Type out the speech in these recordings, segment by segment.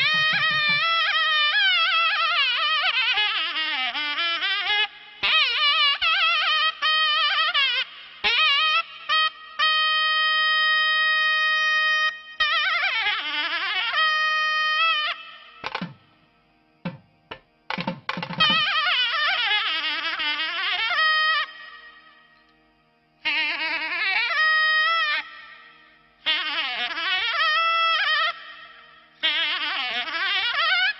Ah!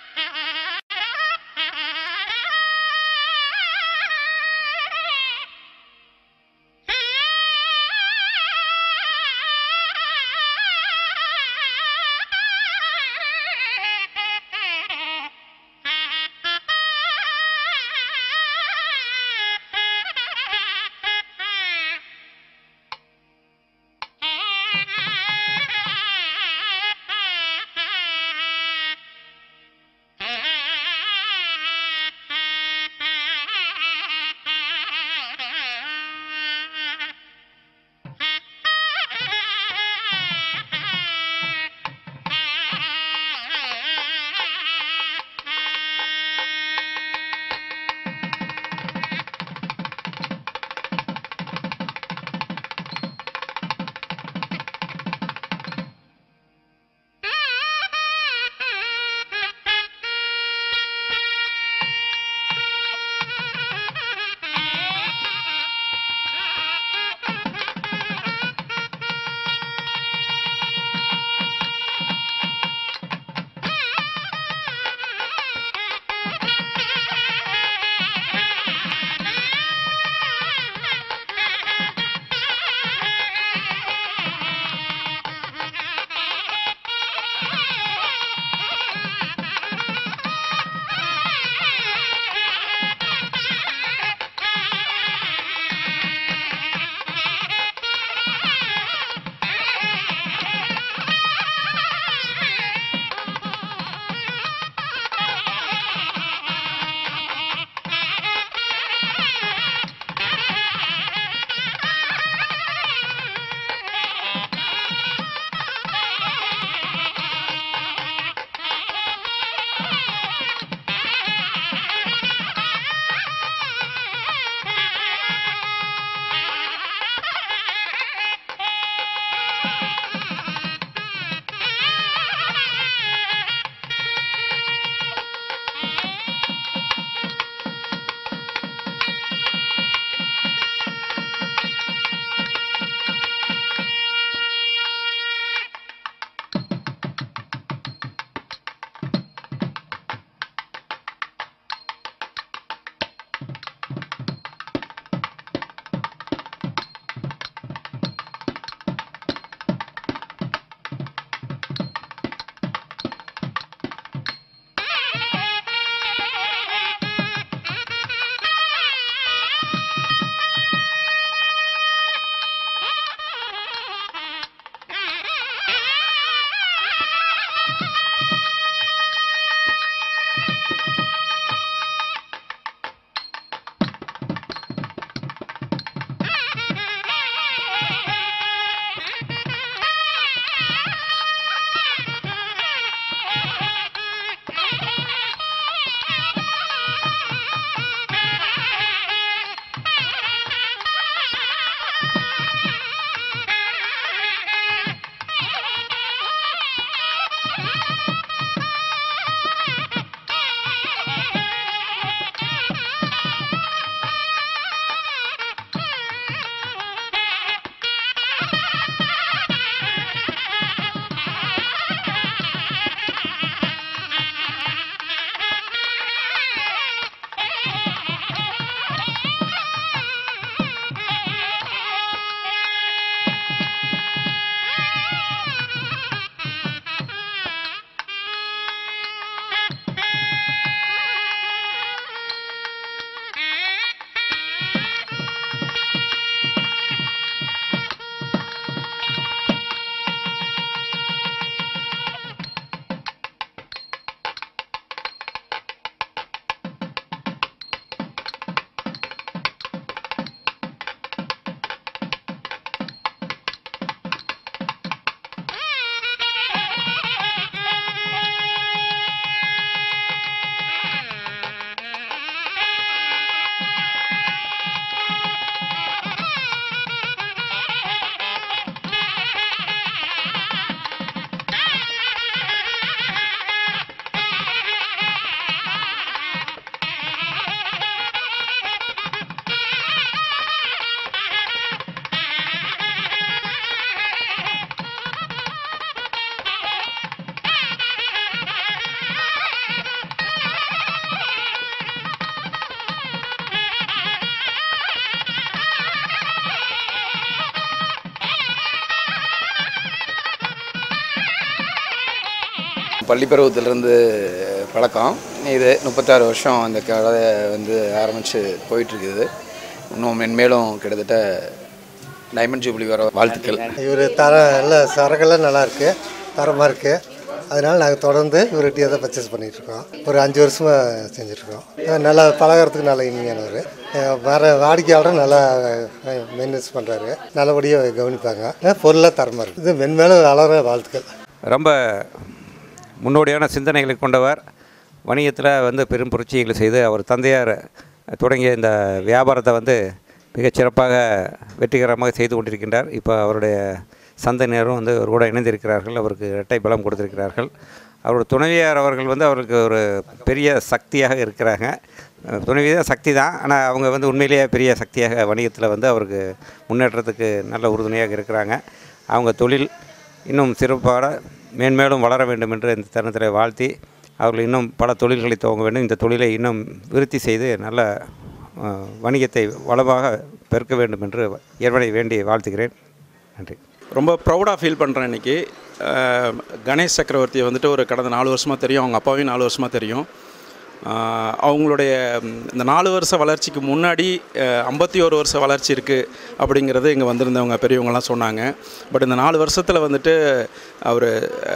பள்ளி பருவத்திலேருந்து பழக்கம் இது முப்பத்தாறு வருஷம் அந்த கடை வந்து ஆரம்பித்து போயிட்டுருக்குது இன்னும் மென்மேலும் கிட்டத்தட்ட டைமண்ட் ஜூப்ளி வர வாழ்த்துக்கள் இவர் தர நல்ல சரக்கெல்லாம் நல்லா இருக்கு தரமாக இருக்கு அதனால் நாங்கள் தொடர்ந்து இவர்கிட்டயே தான் பர்ச்சேஸ் பண்ணிகிட்ருக்கோம் ஒரு அஞ்சு வருஷமாக செஞ்சிட்ருக்கோம் நல்லா பழகிறதுக்கு நல்ல இனிமையானவர் வர வாடிக்கையாளரும் நல்லா மெயின்டெனன்ஸ் பண்ணுறாரு நல்லபடியாக கவனிப்பாங்க பொருளாக தரமாக இருக்குது இது மென்மேலும் வளர வாழ்த்துக்கள் ரொம்ப முன்னோடியான சிந்தனைகளை கொண்டவர் வணிகத்தில் வந்து பெரும் புரட்சிகளை செய்து அவர் தந்தையார் தொடங்கிய இந்த வியாபாரத்தை வந்து மிகச் சிறப்பாக வெற்றிகரமாக செய்து கொண்டிருக்கின்றார் இப்போ அவருடைய சந்ததியினரும் வந்து அவர் கூட இணைந்திருக்கிறார்கள் அவருக்கு இரட்டை பலம் கொடுத்திருக்கிறார்கள் அவருடைய துணைவியார் அவர்கள் வந்து அவருக்கு ஒரு பெரிய சக்தியாக இருக்கிறாங்க அஹ் துணைவியார் சக்தி தான் ஆனால் அவங்க வந்து உண்மையிலேயே பெரிய சக்தியாக வணிகத்தில் வந்து அவருக்கு முன்னேற்றத்துக்கு நல்ல உறுதுணையாக இருக்கிறாங்க அவங்க தொழில் இன்னும் சிறப்பாக மேன்மேலும் வளர வேண்டும் என்று இந்த தருணத்தில் வாழ்த்தி அவர்கள் இன்னும் பல தொழில்களை துவங்க வேண்டும் இந்த தொழிலை இன்னும் விருத்தி செய்து நல்ல அஹ், வணிகத்தை வளமாக பெருக்க வேண்டும் என்று இறைவனை வேண்டி வாழ்த்துகிறேன் நன்றி ரொம்ப ப்ரௌடாக ஃபீல் பண்ணுறேன் இன்றைக்கி கணேஷ் சக்கரவர்த்தியை வந்துட்டு ஒரு கடந்த நாலு வருஷமாக தெரியும் அவங்க அப்பாவையும் நாலு வருஷமாக தெரியும் ஆஹ் அவங்களுடைய ம், இந்த நாலு வருஷ வளர்ச்சிக்கு முன்னாடி ஐம்பத்தி ஒரு வருஷ வளர்ச்சி இருக்குது அப்படிங்கிறது இங்கே வந்திருந்தவங்க பெரியவங்கலாம் சொன்னாங்க பட் இந்த நாலு வருஷத்தில் வந்துட்டு அவர்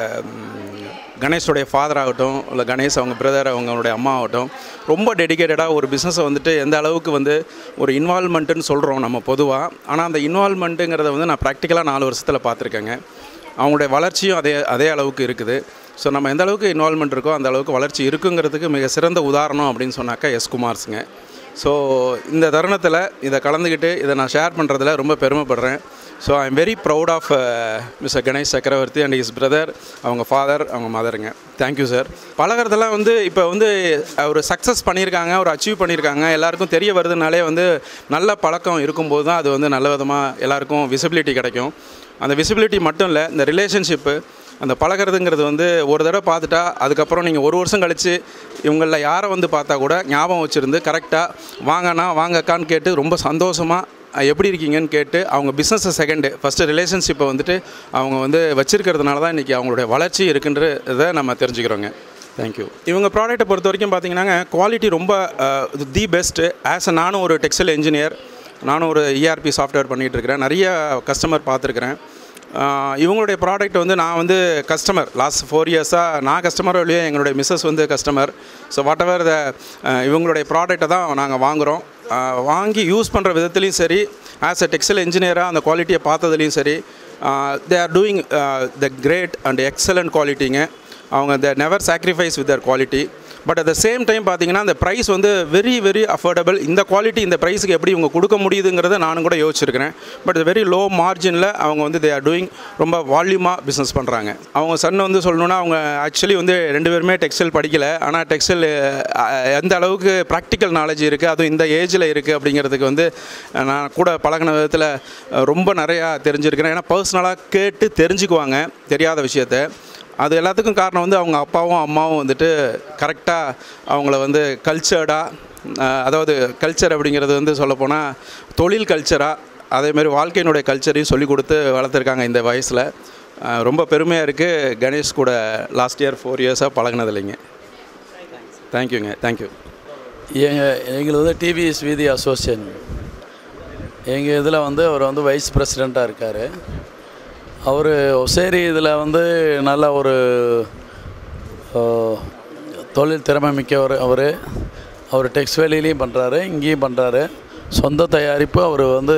கணேஷோடைய ஃபாதர் ஆகட்டும் இல்லை கணேஷ் அவங்க பிரதர் அவங்களுடைய அம்மா ஆகட்டும் ரொம்ப டெடிகேட்டடாக ஒரு பிஸ்னஸை வந்துட்டு எந்த அளவுக்கு வந்து ஒரு இன்வால்மெண்ட்டுன்னு சொல்கிறோம் நம்ம பொதுவாக ஆனால் அந்த இன்வால்மெண்ட்டுங்கிறத வந்து நான் ப்ராக்டிக்கலாக நாலு வருஷத்தில் பார்த்துருக்கேங்க அவங்களுடைய வளர்ச்சியும் அதே அதே அளவுக்கு இருக்குது ஸோ நம்ம எந்த அளவுக்கு இன்வால்மெண்ட் இருக்கோ அந்த அளவுக்கு வளர்ச்சி இருக்குங்கிறதுக்கு மிக சிறந்த உதாரணம் அப்படின்னு சொன்னாக்கா எஸ் குமார்ஸுங்க ஸோ இந்த தருணத்தில் இதை கலந்துக்கிட்டு இதை நான் ஷேர் பண்ணுறதுல ரொம்ப பெருமைப்படுறேன் so I am very proud of mister Ganesh Chakravarthy and is brother அவங்க ஃபாதர் அவங்க மதருங்க தேங்க்யூ சார் பழகிறதெல்லாம் வந்து இப்போ வந்து ஒரு சக்ஸஸ் பண்ணியிருக்காங்க ஒரு அச்சீவ் பண்ணியிருக்காங்க எல்லாருக்கும் தெரிய வருதுனாலே வந்து நல்ல பழக்கம் இருக்கும்போது தான் அது வந்து நல்ல விதமாக எல்லாருக்கும் விசிபிலிட்டி கிடைக்கும் அந்த விசிபிலிட்டி மட்டும் இல்லை இந்த ரிலேஷன்ஷிப்பு அந்த பழகிறதுங்கிறது வந்து ஒரு தடவை பார்த்துட்டா அதுக்கப்புறம் நீங்கள் ஒரு வருஷம் கழித்து இவங்களில் யாரை வந்து பார்த்தா கூட ஞாபகம் வச்சுருந்து கரெக்டாக வாங்கண்ணா வாங்கக்கான்னு கேட்டு ரொம்ப சந்தோஷமாக எப்படி இருக்கீங்கன்னு கேட்டு அவங்க பிஸ்னஸை செகண்டு ஃபஸ்ட்டு ரிலேஷன்ஷிப்பை வந்துட்டு அவங்க வந்து வச்சிருக்கிறதுனால தான் இன்றைக்கி அவங்களுடைய வளர்ச்சி இருக்குன்றதை நம்ம தெரிஞ்சுக்கிறோங்க தேங்க்யூ இவங்க ப்ராடக்ட்டை பொறுத்த வரைக்கும் பார்த்தீங்கன்னாங்க குவாலிட்டி ரொம்ப தி பெஸ்ட்டு ஆஸ் அ நானும் ஒரு டெக்ஸ்டைல் இன்ஜினியர் நானும் ஒரு இஆர்பி சாஃப்ட்வேர் பண்ணிகிட்டு இருக்கிறேன் நிறைய கஸ்டமர் பார்த்துருக்குறேன் ஆஹ் இவங்களுடைய ப்ராடக்ட் வந்து நான் வந்து கஸ்டமர் லாஸ்ட் ஃபோர் இயர்ஸாக நான் கஸ்டமர் இல்லையே எங்களுடைய மிஸ்ஸஸ் வந்து customer so whatever the இவங்களுடைய ப்ராடக்ட்டை தான் நாங்கள் வாங்குகிறோம் ஆஹ் வாங்கி யூஸ் பண்ணுற விதத்துலையும் சரி ஆஸ் அ டெக்ஸ்டைல் இன்ஜினியராக அந்த குவாலிட்டியை பார்த்ததுலையும் சரி they are doing the great and excellent குவாலிட்டிங்க அவங்க the never sacrifice with their quality but at the same time பார்த்தீங்கன்னா அந்த ப்ரைஸ் வந்து வெரி வெரி அஃபோர்டபுள் இந்த குவாலிட்டி இந்த ப்ரைஸுக்கு எப்படி இவங்க கொடுக்க முடியுதுங்கிறத நானும் கூட யோசிச்சிருக்கிறேன் பட் வெரி லோ மார்ஜினில் அவங்க வந்து தே ஆர் டூயிங் ரொம்ப வால்யூமாக பிஸ்னஸ் பண்ணுறாங்க அவங்க சன் வந்து சொல்லணுன்னா அவங்க ஆக்சுவலி வந்து ரெண்டு பேருமே டெக்ஸ்டைல் படிக்கலை ஆனால் டெக்ஸ்டைல் எந்த அளவுக்கு ப்ராக்டிக்கல் நாலேஜ் இருக்குது அதுவும் இந்த ஏஜில் இருக்குது அப்படிங்கிறதுக்கு வந்து அஹ், நான் கூட பழகின விதத்தில் அஹ், ரொம்ப நிறையா தெரிஞ்சிருக்கிறேன் ஏன்னா பர்சனலாக கேட்டு தெரிஞ்சுக்குவாங்க தெரியாத விஷயத்த அது எல்லாத்துக்கும் காரணம் வந்து அவங்க அப்பாவும் அம்மாவும் வந்துட்டு கரெக்டாக அவங்கள வந்து கல்ச்சர்டாக அதாவது கல்ச்சர் அப்படிங்கிறது வந்து சொல்லப்போனால் தொழில் கல்ச்சராக அதேமாதிரி வாழ்க்கையினுடைய கல்ச்சரையும் சொல்லி கொடுத்து வளர்த்துருக்காங்க இந்த வயசில் ரொம்ப பெருமையாக இருக்குது கணேஷ் கூட லாஸ்ட் இயர் ஃபோர் இயர்ஸாக பழகினது இல்லைங்க தேங்க்யூங்க தேங்க்யூ எங்கள் எங்களுக்கு வந்து டிவிஎஸ் வீதி அசோசியேஷன் எங்கள் இதில் வந்து அவர் வந்து வைஸ் பிரசிடெண்ட்டாக இருக்கார் அவர் ஒசேரி இதில் வந்து நல்ல ஒரு ஓ, தொழில் திறமை மிக்கவர் அவர் அவர் டெக்ஸ்டைலையும் பண்ணுறாரு இங்கேயும் பண்ணுறாரு சொந்த தயாரிப்பு அவர் வந்து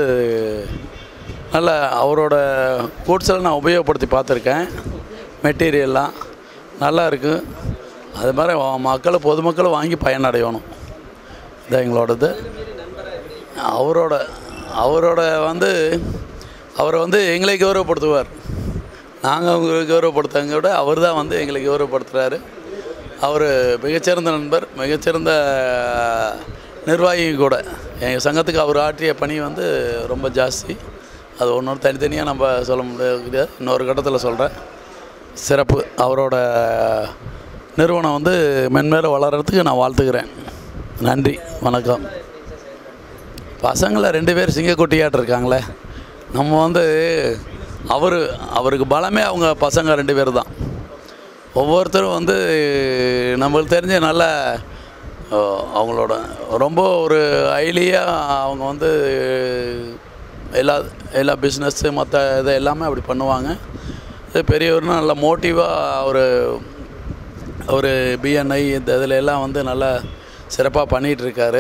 நல்ல அவரோட கூட்ஸில் நான் உபயோகப்படுத்தி பார்த்துருக்கேன் மெட்டீரியல்லாம் நல்லா இருக்குது அது மாதிரி வ- மக்கள் பொதுமக்கள் வாங்கி பயனடையணும் இதான் எங்களோடது அவரோட அவரோட வந்து அவரை வந்து எங்களை கௌரவப்படுத்துவார் நாங்கள் அவங்களை கௌரவப்படுத்துறதை விட அவர் தான் வந்து எங்களை கௌரவப்படுத்துகிறாரு அவர் மிகச்சிறந்த நண்பர் மிகச்சிறந்த நிர்வாகியும் கூட எங்கள் சங்கத்துக்கு அவர் ஆற்றிய பணி வந்து ரொம்ப ஜாஸ்தி அது ஒன்று தனித்தனியாக நம்ம சொல்ல முடியாது இன்னொரு கட்டத்தில் சொல்கிறேன் சிறப்பு அவரோட நிறுவனம் வந்து மென்மேலும் வளர்கிறதுக்கு நான் வாழ்த்துக்கிறேன் நன்றி வணக்கம் பசங்களை ரெண்டு பேர் சிங்கக்குட்டியாட்டு இருக்காங்களே நம்ம வந்து அவர் அவருக்கு பலமே அவங்க பசங்க ரெண்டு பேர் தான் ஒவ்வொருத்தரும் வந்து நம்மளுக்கு தெரிஞ்ச நல்ல அஹ், அவங்களோட ரொம்ப ஒரு ஹைலியாக அவங்க வந்து எல்லா எல்லா பிஸ்னஸ்ஸு மற்ற இது எல்லாமே அப்படி பண்ணுவாங்க இது பெரியவர்னா நல்ல மோட்டிவாக ஒரு ஒரு பிஎன்ஐ இந்த இதில் எல்லாம் வந்து நல்லா சிறப்பாக பண்ணிகிட்ருக்காரு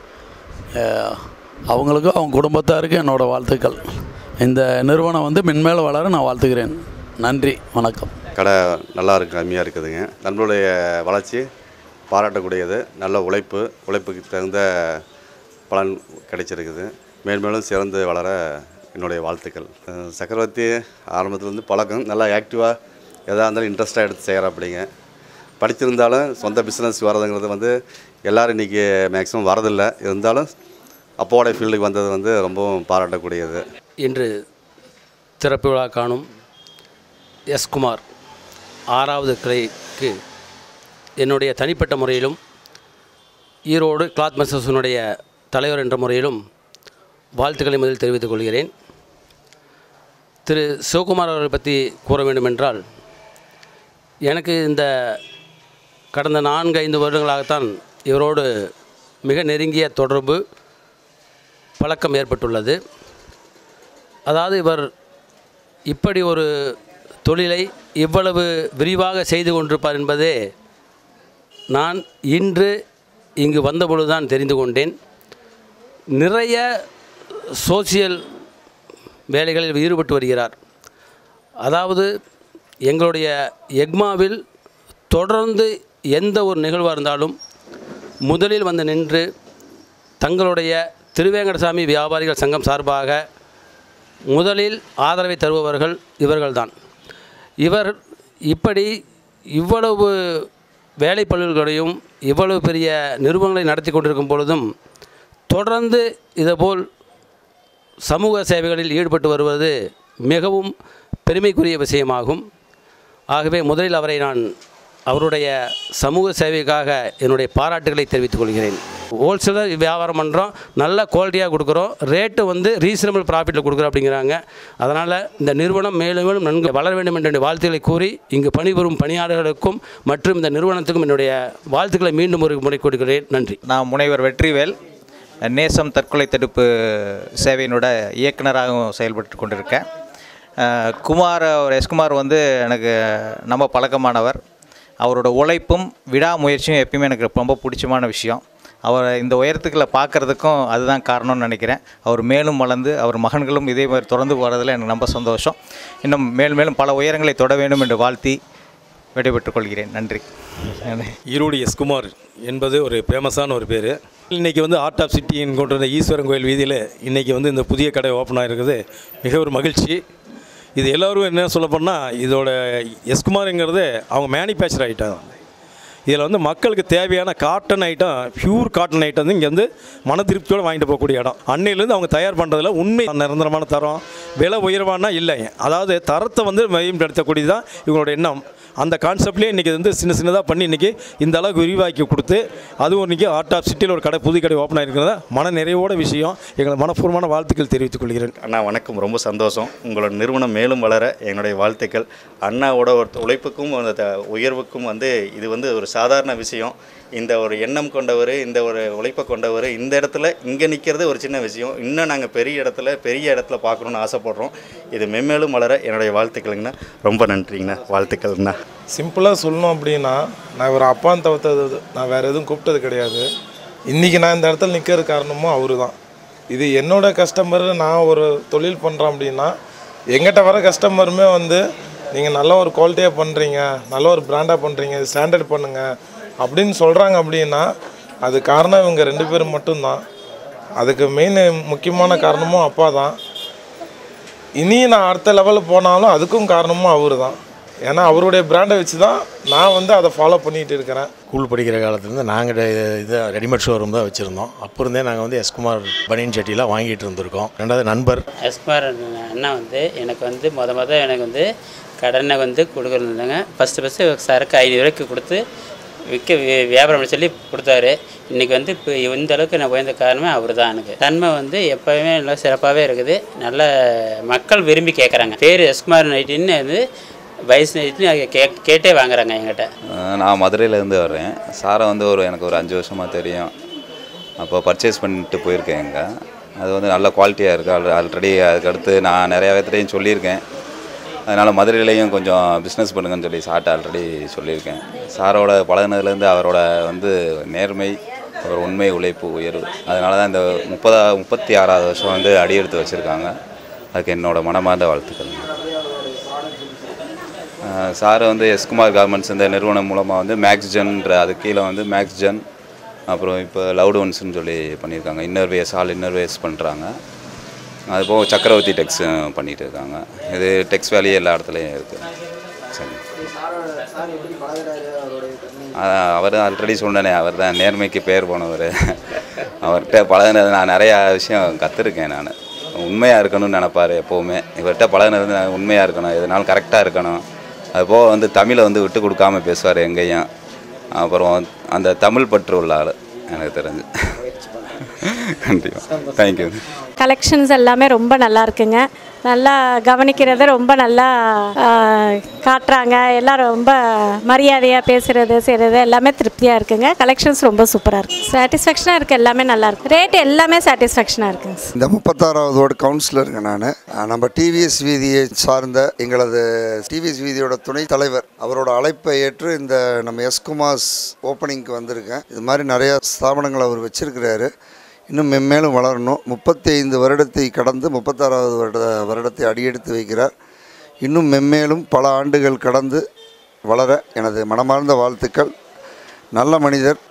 அவங்களுக்கும் அவங்க குடும்பத்தாருக்கும் என்னோடய வாழ்த்துக்கள் இந்த நிறுவனம் வந்து மென்மேலும் வளர நான் வாழ்த்துக்கிறேன் நன்றி வணக்கம் கடை நல்லா இருக்கு அருமையாக இருக்குதுங்க நம்மளுடைய வளர்ச்சி பாராட்டக்கூடியது நல்ல உழைப்பு உழைப்புக்கு தகுந்த பலன் கிடைச்சிருக்குது மேன்மேலும் சிறந்து வளர என்னுடைய வாழ்த்துக்கள் அஹ் சக்கரவர்த்தி ஆரம்பத்துலேருந்து பழக்கம் நல்லா ஆக்டிவாக எதாக இருந்தாலும் இன்ட்ரெஸ்ட்டாக எடுத்து செய்கிற அப்படிங்க படிச்சிருந்தாலும் சொந்த பிஸ்னஸ் வரதுங்கிறது வந்து எல்லோரும் இன்றைக்கி மேக்ஸிமம் வரதில்லை இருந்தாலும் அப்போவோட ஃபீல்டுக்கு வந்தது வந்து ரொம்பவும் பாராட்டக்கூடியது இன்று திறப்பு விழா காணும் எஸ் குமார் ஆறாவது கிளைக்கு என்னுடைய தனிப்பட்ட முறையிலும் ஈரோடு கிளாத் மெசஸனுடைய தலைவர் என்ற முறையிலும் வாழ்த்துக்களை முதலில் தெரிவித்துக் கொள்கிறேன் திரு சிவகுமார் அவர்களை பற்றி கூற வேண்டுமென்றால் எனக்கு இந்த கடந்த நான்கு ஐந்து வருடங்களாகத்தான் இவரோடு மிக நெருங்கிய தொடர்பு பழக்கம் ஏற்பட்டுள்ளது அதாவது இவர் இப்படி ஒரு தொழிலை இவ்வளவு விரிவாக செய்து கொண்டிருப்பார் என்பதே நான் இன்று இங்கு வந்தபொழுதுதான் தெரிந்து கொண்டேன் நிறைய சோசியல் வேலைகளில் ஈடுபட்டு வருகிறார் அதாவது எங்களுடைய எக்மாவில் தொடர்ந்து எந்த ஒரு நிகழ்வாக இருந்தாலும் முதலில் வந்து நின்று தங்களுடைய திருவேங்கடசாமி வியாபாரிகள் சங்கம் சார்பாக முதலில் ஆதரவை தருபவர்கள் இவர்கள்தான் இவர் இப்படி இவ்வளவு வேலைப்பள்ளிகளையும் இவ்வளவு பெரிய நிறுவனங்களை நடத்தி கொண்டிருக்கும் பொழுதும் தொடர்ந்து இதேபோல் சமூக சேவைகளில் ஈடுபட்டு வருவது மிகவும் பெருமைக்குரிய விஷயமாகும் ஆகவே முதலில் அவரை நான் அவருடைய சமூக சேவைக்காக என்னுடைய பாராட்டுகளை தெரிவித்துக் கொள்கிறேன் ஹோல்சேலர் வியாபாரம் பண்ணுறோம் நல்ல குவாலிட்டியாக கொடுக்குறோம் ரேட்டு வந்து ரீசனபிள் ப்ராஃபிட்டில் கொடுக்குறோம் அப்படிங்கிறாங்க அதனால் இந்த நிறுவனம் மேலும் மேலும் நன்கு வளர வேண்டும் என்ற என்னுடைய வாழ்த்துக்களை கூறி இங்கு பணிபுரியும் பணியாளர்களுக்கும் மற்றும் இந்த நிறுவனத்துக்கும் என்னுடைய வாழ்த்துக்களை மீண்டும் ஒரு முறை கொடுக்கிறேன் நன்றி நான் முனைவர் வெற்றிவேல் நேசம் தற்கொலை தடுப்பு சேவையினோட இயக்குனராகவும் செயல்பட்டு கொண்டிருக்கேன் அஹ், குமார் அவர் எஸ்குமார் வந்து எனக்கு நம்ம பழக்கமானவர் அவரோட உழைப்பும் விடாமுயற்சியும் எப்பயுமே எனக்கு ரொம்ப பிடிச்சமான விஷயம் அவரை இந்த உயரத்துக்குள்ள பார்க்குறதுக்கும் அதுதான் காரணம்னு நினைக்கிறேன் அவர் மேலும் வளர்ந்து அவர் மகன்களும் இதே மாதிரி தொடர்ந்து போகிறதுல எனக்கு ரொம்ப சந்தோஷம் இன்னும் மேலும் மேலும் பல உயரங்களை தொட வேண்டும் என்று வாழ்த்தி விடைபெற்றுக் கொள்கிறேன் நன்றி ஈரோடு எஸ் குமார் என்பது ஒரு ஃபேமஸான ஒரு பேர் இன்றைக்கி வந்து ஆர்ட் ஆஃப் சிட்டின்னு கொண்டு வந்த ஈஸ்வரன் கோயில் வீதியில் இன்றைக்கி வந்து இந்த புதிய கடை ஓப்பன் ஆகிருக்குது மிக ஒரு மகிழ்ச்சி இது எல்லோரும் என்ன சொல்ல போனால் இதோட எஸ்குமாருங்கிறது அவங்க மேனுஃபேக்சர் ஐட்டம் இதில் வந்து மக்களுக்கு தேவையான cotton item pure cotton item வந்து இங்கே வந்து மன திருப்தியோடு வாங்கிட்டு போகக்கூடிய இடம் அன்னையிலேருந்து அவங்க தயார் பண்ணுறதுல உண்மை நிரந்தரமான தரம் விலை உயர்வானா இல்லை அதாவது தரத்தை வந்து மேம்படுத்தக்கூடியது தான் இவங்களோட எண்ணம் அந்த கான்செப்ட்லேயே இன்றைக்கி வந்து சின்ன சின்னதாக பண்ணி இன்றைக்கி இந்த அளவுக்கு விரிவாக்கி கொடுத்து அதுவும் இன்றைக்கி ஆர்ட் ஆஃப் சிட்டியில் ஒரு கடை புது கடை ஓப்பன் ஆகிருக்கிறதா மன நிறைவோட விஷயம் எங்களை மனப்பூர்வமான வாழ்த்துக்கள் தெரிவித்துக் கொள்கிறேன் அண்ணா வணக்கம் ரொம்ப சந்தோஷம் உங்களோட நிறுவனம் மேலும் வளர என்னுடைய வாழ்த்துக்கள் அண்ணாவோட ஒரு உழைப்புக்கும் அந்த த- உயர்வுக்கும் வந்து இது வந்து ஒரு சாதாரண விஷயம் இந்த ஒரு எண்ணம் கொண்டவர் இந்த ஒரு உழைப்பை கொண்டவர் இந்த இடத்துல இங்கே நிற்கிறது ஒரு சின்ன விஷயம் இன்னும் நாங்கள் பெரிய இடத்துல பெரிய இடத்துல பார்க்கணுன்னு ஆசைப்படுறோம் இது மென்மேலும் வளர என்னுடைய வாழ்த்துக்களுங்கண்ணா ரொம்ப நன்றிங்கண்ணா வாழ்த்துக்கள்ண்ணா சிம்பிளாக சொல்லணும் அப்படின்னா நான் ஒரு அப்பான்னு தவிர்த்தது நான் வேறு எதுவும் கூப்பிட்டது கிடையாது இன்றைக்கி நான் இந்த இடத்துல நிற்கிறது காரணமும் அவரு தான் இது என்னோட கஸ்டமர் நான் ஒரு தொழில் பண்ணுறேன் அப்படின்னா எங்கிட்ட வர கஸ்டமருமே வந்து நீங்கள் நல்ல ஒரு குவாலிட்டியாக பண்ணுறீங்க நல்ல ஒரு பிராண்டாக பண்ணுறீங்க இது ஸ்டாண்டர்ட் பண்ணுங்கள் அப்படின்னு சொல்கிறாங்க அப்படின்னா அது காரணம் இவங்க ரெண்டு பேரும் மட்டும்தான் அதுக்கு மெயின் முக்கியமான காரணமும் அப்பா தான் இனி நான் அடுத்த லெவலில் போனாலும் அதுக்கும் காரணமும் அவர் தான் ஏன்னா அவருடைய பிராண்டை வச்சு தான் நான் வந்து அதை ஃபாலோ பண்ணிகிட்டு இருக்கிறேன் ஸ்கூல் படிக்கிற காலத்துலேருந்து நாங்கள் இது ரெடிமேட் ஷோரூம் தான் வச்சுருந்தோம் அப்போ இருந்தே நாங்கள் வந்து எஸ்குமார் பனியன் சட்டிலாம் வாங்கிட்டு இருந்திருக்கோம் ரெண்டாவது நண்பர் எஸ்குமார் அண்ணா வந்து எனக்கு வந்து மொத மொதல் எனக்கு வந்து கடனை வந்து கொடுக்குறதுங்க ஃபஸ்ட்டு ஃபஸ்ட்டு சரக்கு ஐநூறுரூவாய்க்கு கொடுத்து விற்க வி- வியாபாரம் பண்ண சொல்லி கொடுத்தாரு இன்றைக்கி வந்து இப்போ இந்த அளவுக்கு நான் உயர்ந்த காரணமே அவர் தான் எனக்கு தன்மை வந்து எப்போவுமே நல்லா சிறப்பாகவே இருக்குது நல்ல மக்கள் விரும்பி கேட்குறாங்க பேர் எஸ்குமார் நைட்டின்னு வந்து வயசு கே கேட்டே வாங்குறாங்க என்கிட்ட அஹ் நான் மதுரையிலேருந்து வர்றேன் சாரை வந்து ஒரு எனக்கு ஒரு அஞ்சு வருஷமாக தெரியும் அப்போ பர்ச்சேஸ் பண்ணிட்டு போயிருக்கேன் எங்கே அது வந்து நல்ல குவாலிட்டியாக இருக்குது ஆல் ஆல்ரெடி அதுக்கடுத்து நான் நிறையா பேர்த்தையும் சொல்லியிருக்கேன் அதனால் மதுரையிலையும் கொஞ்சம் பிஸ்னஸ் பண்ணுங்கன்னு சொல்லி சார்ட்ட ஆல்ரெடி சொல்லியிருக்கேன் சாரோட பழகுனதுலேருந்து அவரோட வந்து நேர்மை அவர் உண்மை உழைப்பு உயர்வு அதனால தான் இந்த முப்பதா முப்பத்தி ஆறாவது வருஷம் வந்து அடியெடுத்து வச்சுருக்காங்க அதுக்கு என்னோட மனமார்ந்த வாழ்த்துக்கள் சார் வந்து எஸ்குமார் கார்மெண்ட்ஸ் இந்த நிறுவனம் மூலமாக வந்து மேக்ஸ்ஜென்ற அது கீழே வந்து மேக்ஸ்ஜென் அப்புறம் இப்போ லவுட் ஒன்ஸ்னு சொல்லி பண்ணியிருக்காங்க இன்னர்வேஸ் ஆல் இன்னர்வேஸ் பண்ணுறாங்க அது போக சக்கரவர்த்தி டெக்ஸ் பண்ணிகிட்டு இருக்காங்க இது டெக்ஸ் வேலி எல்லா இடத்துலையும் இருக்குது சரி அவர் ஆல்ரெடி சொன்னனே அவர் தான் நேர்மைக்கு பேர் போனவர் அவர்கிட்ட பழகுனது நான் நிறையா விஷயம் கற்றுருக்கேன் நான் உண்மையாக இருக்கணும்னு நினப்பார் எப்போவுமே இவர்கிட்ட பழகுனது நான் உண்மையாக இருக்கணும் எதுனாலும் கரெக்டாக இருக்கணும் அது போக வந்து தமிழை வந்து விட்டு கொடுக்காம பேசுவார் எங்கேயும் அப்புறம் அந்த தமிழ் பற்று உள்ள ஆள் எனக்கு தெரிஞ்சு கண்டிப்பாக தேங்க்யூ கலெக்ஷன்ஸ் எல்லாமே ரொம்ப நல்லா இருக்குங்க நல்லா கவனிக்கிறத ரொம்ப நல்லா ஆ, காட்டுறாங்க எல்லாம் ரொம்ப மரியாதையாக பேசுகிறது செய்கிறது எல்லாமே திருப்தியாக இருக்குங்க கலெக்ஷன்ஸ் ரொம்ப சூப்பராக இருக்குது சாட்டிஸ்ஃபேக்ஷனாக இருக்குது எல்லாமே நல்லா இருக்கு ரேட் எல்லாமே சாட்டிஸ்ஃபேக்ஷனாக இருக்குங்க இந்த முப்பத்தாறாவது வார்டு கவுன்சிலருங்க நான் நம்ம டிவிஎஸ் வீதியை சார்ந்த எங்களது டிவிஎஸ் வீதியோட துணைத் தலைவர் அவரோட அழைப்பை ஏற்று இந்த நம்ம எஸ்குமாஸ் ஓப்பனிங்க்கு வந்திருக்கேன் இது மாதிரி நிறையா ஸ்தாபனங்கள் அவர் வச்சிருக்கிறாரு இன்னும் மென்மேலும் வளரணும் முப்பத்தி ஐந்து வருடத்தை கடந்து முப்பத்தாறாவது வருட வருடத்தை அடியெடுத்து வைக்கிறார் இன்னும் மென்மேலும் பல ஆண்டுகள் கடந்து வளர எனது மனமார்ந்த வாழ்த்துக்கள் நல்ல மனிதர்